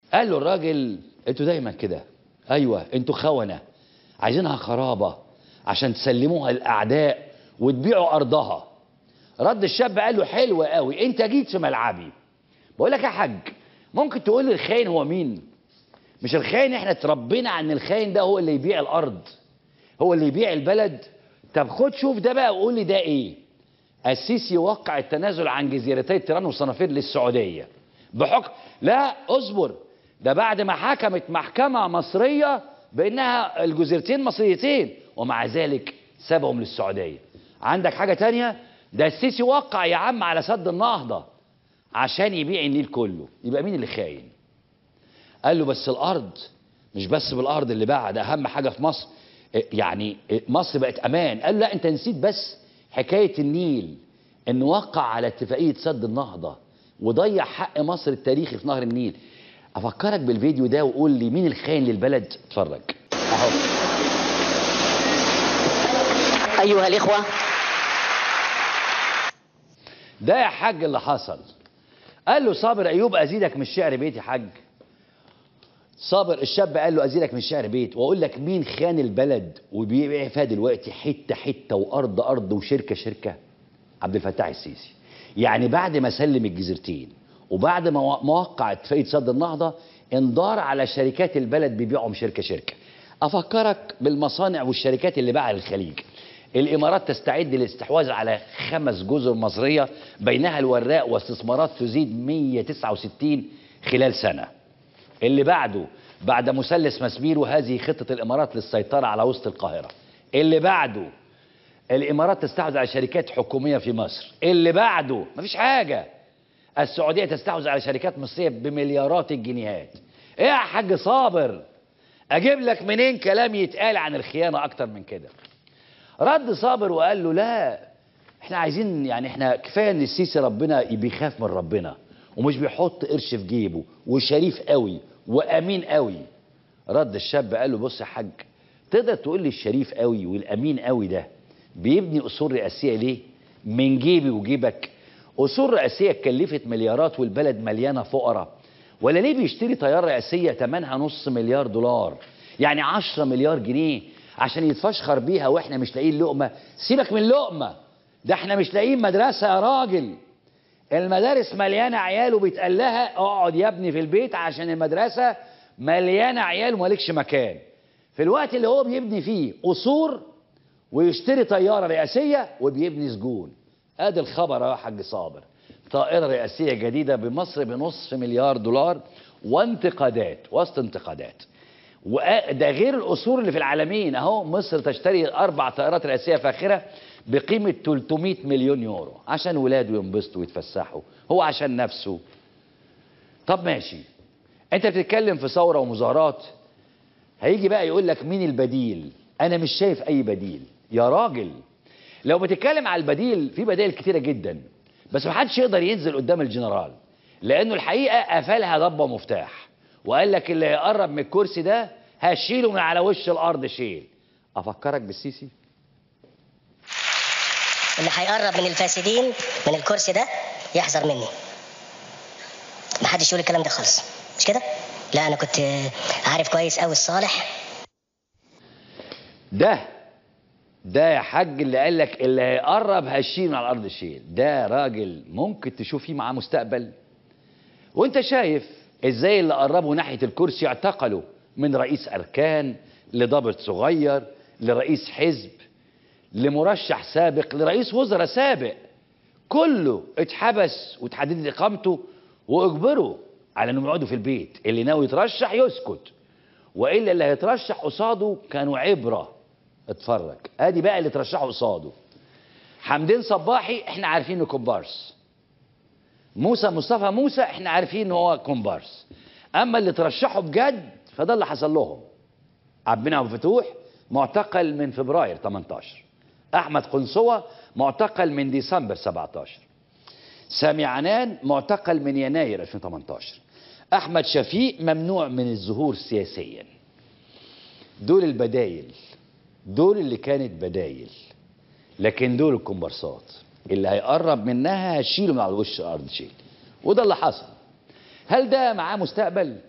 قال له الراجل انتوا دايما كده ايوه انتوا خونه عايزينها خرابه عشان تسلموها للاعداء وتبيعوا ارضها رد الشاب قال له حلو قوي انت جيت في ملعبي بقول لك يا حاج ممكن تقول لي الخاين هو مين مش الخاين احنا اتربينا عن الخاين ده هو اللي يبيع الارض هو اللي يبيع البلد طب خد شوف ده بقى وقول لي ده ايه السيسي وقع التنازل عن جزيرتي تيران وصنافير للسعوديه بحكم لا اصبر ده بعد ما حكمت محكمه مصريه بانها الجزيرتين مصريتين ومع ذلك سابهم للسعوديه عندك حاجه تانية ده السيسي وقع يا عم على سد النهضه عشان يبيع النيل كله يبقى مين اللي خاين قال له بس الارض مش بس بالارض اللي باعها ده اهم حاجه في مصر إيه يعني إيه مصر بقت امان قال له لا انت نسيت بس حكايه النيل انه وقع على اتفاقيه سد النهضه وضيع حق مصر التاريخي في نهر النيل افكرك بالفيديو ده وقول لي مين الخاين للبلد اتفرج اهو أيها الإخوة ده يا حاج اللي حصل قال له صابر ايوب ازيدك من الشعر بيت يا حاج صابر الشاب قال له ازيدك من الشعر بيت واقول لك مين خان البلد وبيبيع فيها دلوقتي حته حته وارض ارض وشركه شركه عبد الفتاح السيسي يعني بعد ما سلم الجزيرتين وبعد ما و- ما وقع اتفاقيه سد النهضه اندار على شركات البلد بيبيعهم شركه شركه افكرك بالمصانع والشركات اللي باعها للخليج الامارات تستعد للاستحواذ على خمس جزر مصريه بينها الوراق واستثمارات تزيد 169 خلال سنه اللي بعده بعد مثلث مسبير وهذه خطه الامارات للسيطره على وسط القاهره اللي بعده الامارات تستحوذ على شركات حكوميه في مصر اللي بعده مفيش حاجه السعوديه تستحوذ على شركات مصريه بمليارات الجنيهات ايه يا حاج صابر اجيب لك منين كلام يتقال عن الخيانه اكتر من كده رد صابر وقال له لا احنا عايزين يعني احنا كفايه ان السيسي ربنا بيخاف من ربنا ومش بيحط قرش في جيبه وشريف قوي وامين قوي رد الشاب قال له بص يا حاج تقدر تقول لي الشريف قوي والامين قوي ده بيبني اصول رئاسيه ليه من جيبي وجيبك اصول رئاسيه اتكلفت مليارات والبلد مليانه فقراء ولا ليه بيشتري طياره رئاسيه ثمنها نص مليار دولار يعني 10 مليار جنيه عشان يتفشخر بيها واحنا مش لاقيين لقمه سيبك من لقمه ده احنا مش لاقيين مدرسه يا راجل المدارس مليانه عيال وبيتقال لها اقعد يا ابني في البيت عشان المدرسه مليانه عيال ومالكش مكان في الوقت اللي هو بيبني فيه قصور ويشتري طياره رئاسيه وبيبني سجون ادي الخبر يا حاج صابر طائره رئاسيه جديده بمصر بنصف مليار دولار وانتقادات وسط انتقادات وده غير القصور اللي في العالمين اهو مصر تشتري اربع طائرات رئاسيه فاخره بقيمه 300 مليون يورو عشان ولاده ينبسطوا ويتفسحوا هو عشان نفسه طب ماشي انت بتتكلم في ثوره ومظاهرات هيجي بقى يقول لك مين البديل انا مش شايف اي بديل يا راجل لو بتتكلم على البديل في بدائل كتيره جدا بس محدش يقدر ينزل قدام الجنرال لانه الحقيقه قفلها ضبه مفتاح وقال لك اللي هيقرب من الكرسي ده هشيله من على وش الارض شيل افكرك بالسيسي اللي هيقرب من الفاسدين من الكرسي ده يحذر مني محدش يقول الكلام ده خالص مش كده لا انا كنت عارف كويس قوي الصالح ده ده يا حاج اللي قال لك اللي هيقرب هشيل من على الارض شيل ده راجل ممكن تشوف فيه معاه مستقبل وانت شايف ازاي اللي قربوا ناحيه الكرسي اعتقلوا من رئيس اركان لضابط صغير لرئيس حزب لمرشح سابق لرئيس وزراء سابق كله اتحبس وتحددت اقامته واجبروا على انهم يقعدوا في البيت اللي ناوي يترشح يسكت والا اللي هيترشح قصاده كانوا عبره اتفرج ادي بقى اللي ترشحوا قصاده حمدين صباحي احنا عارفين انه كومبارس موسى مصطفى موسى احنا عارفين ان هو كومبارس اما اللي ترشحوا بجد فده اللي حصل لهم عبد المنعم ابو فتوح معتقل من فبراير 18 احمد قنصوه معتقل من ديسمبر 17 سامي عنان معتقل من يناير 2018 احمد شفيق ممنوع من الظهور سياسيا دول البدايل دول اللي كانت بدايل لكن دول الكومبارسات اللي هيقرب منها هشيله من على وش الارض شيل وده اللي حصل هل ده معاه مستقبل